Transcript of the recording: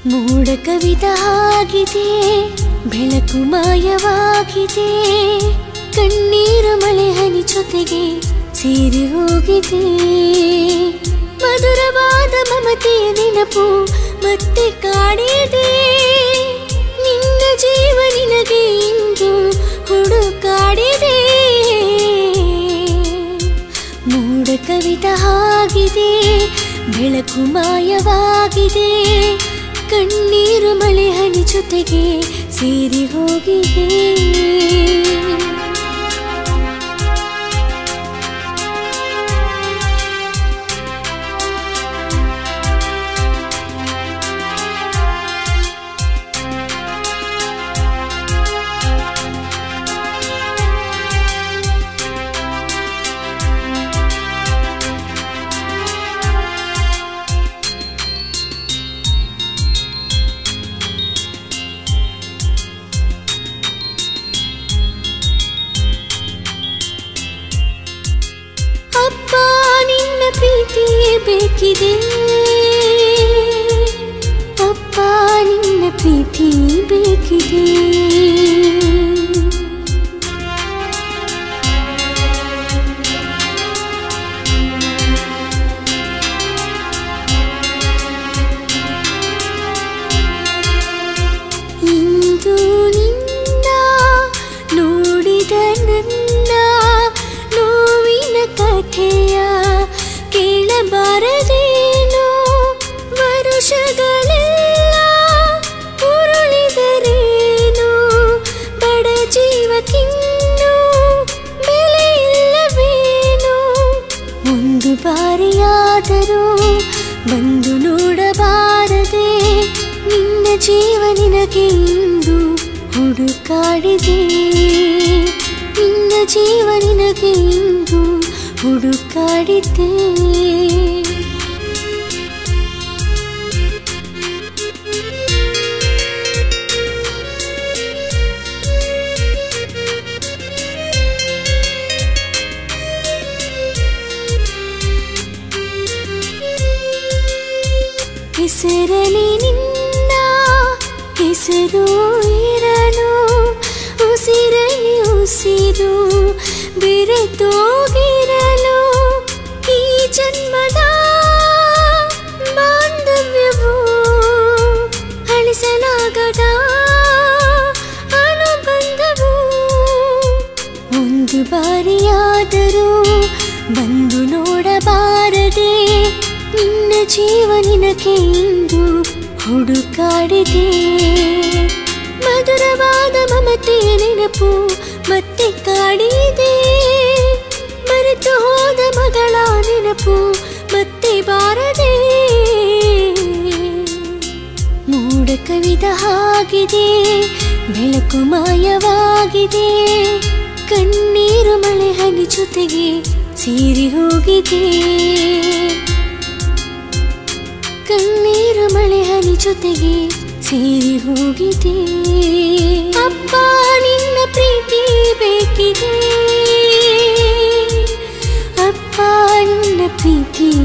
ಮೋಡ ಕವಿದ ಆಗಿದೆ ಬೆಳಕು ಮಾಯವಾಗಿದೆ ಕಣ್ಣೀರು ಮಳೆ ಹನಿ ಜೊತೆಗೆ ಸೇರಿ ಹೋಗಿದೆ ಮಧುರವಾದ ಮಮತೆಯ ನೆನಪು ಮತ್ತೆ ಕಾಡಿದೆ ನಿನ್ನ ಜೀವ ನಿನಗೆ ಇಂದು ಹುಡುಕಾಡಿದೆ ಮೋಡ ಕವಿದ ಆಗಿದೆ ಬೆಳಕು ಮಾಯವಾಗಿದೆ ಕಣ್ಣೀರು ಮಳೆ ಹನಿ ಜೊತೆಗೆ ಸೇರಿ ಹೋಗಿದೆ ಅಪ್ಪ ನಿನ್ನ ಪ್ರೀತಿ ಬೇಕಿದೆ ಅಪ್ಪ ನಿನ್ನ ಪ್ರೀತಿ ಬೇಕಿದೆ ಇಂದು ನಿನ್ನ ನೋಡಿದ ನನ್ನ ನೋವಿನ ಕಥೆಯ ಕೇಳಬಾರದೇನೋ ವರುಷಗಳೆಲ್ಲ ಉರುಳಿದರೇನು ಬಡ ಜೀವಕ್ಕಿನ್ನೂ ಬೆಲೆ ಇಲ್ಲವೇನು ಒಂದು ಬಾರಿಯಾದರೂ ಬಂದು ನೋಡಬಾರದೆ ನಿನ್ನ ಜೀವ ನಿನಗೆ ಇಂದು ಹುಡುಕಾಡಿದೆ ನಿನ್ನ ಜೀವ ನಿನಗೆ ಇಂದು ಹುಡುಕಾಡಿದೆ ಹೆಸರಲಿ ನಿನ್ನ ಹೆಸರು ಇರಲು ಉಸಿರಲಿ ಉಸಿರು ಬೆರೆತೋಗಿರಲು ಈ ಜನ್ಮದ ಬಾಂಧವ್ಯವು ಅಳಿಸಲಾಗದ ಅನುಬಂಧವು ಒಂದು ಬಾರಿಯಾದರೂ ಬಂದು ನೋಡಬಾರದೆ ನಿನ್ನ ಜೀವ ನಿನಗೆ ಇಂದು ಹುಡುಕಾಡಿದೆ ಮಧುರವಾದ ಮಮತೆಯ ನೆನಪು ಮತ್ತೆ ಕಾಡಿದೆ ಮರೆತು ಹೋದ ಮಗಳ ನೆನಪು ಮತ್ತೆ ಬಾರದೆ ಮೋಡ ಕವಿದ ಆಗಿದೆ ಬೆಳಕು ಮಾಯವಾಗಿದೆ ಕಣ್ಣೀರು ಮಳೆ ಹನಿ ಜೊತೆಗೆ ಸೇರಿ ಹೋಗಿದೆ ಕಣ್ಣೀರು ಮಳೆ ಹನಿ ಜೊತೆಗೆ ಸೇರಿ ಹೋಗಿದೆ ಅಪ್ಪ ನಿನ್ನ ಪ್ರೀತಿ ಬೇಕಿದೆ ಅಪ್ಪ ನಿನ್ನ ಪ್ರೀತಿ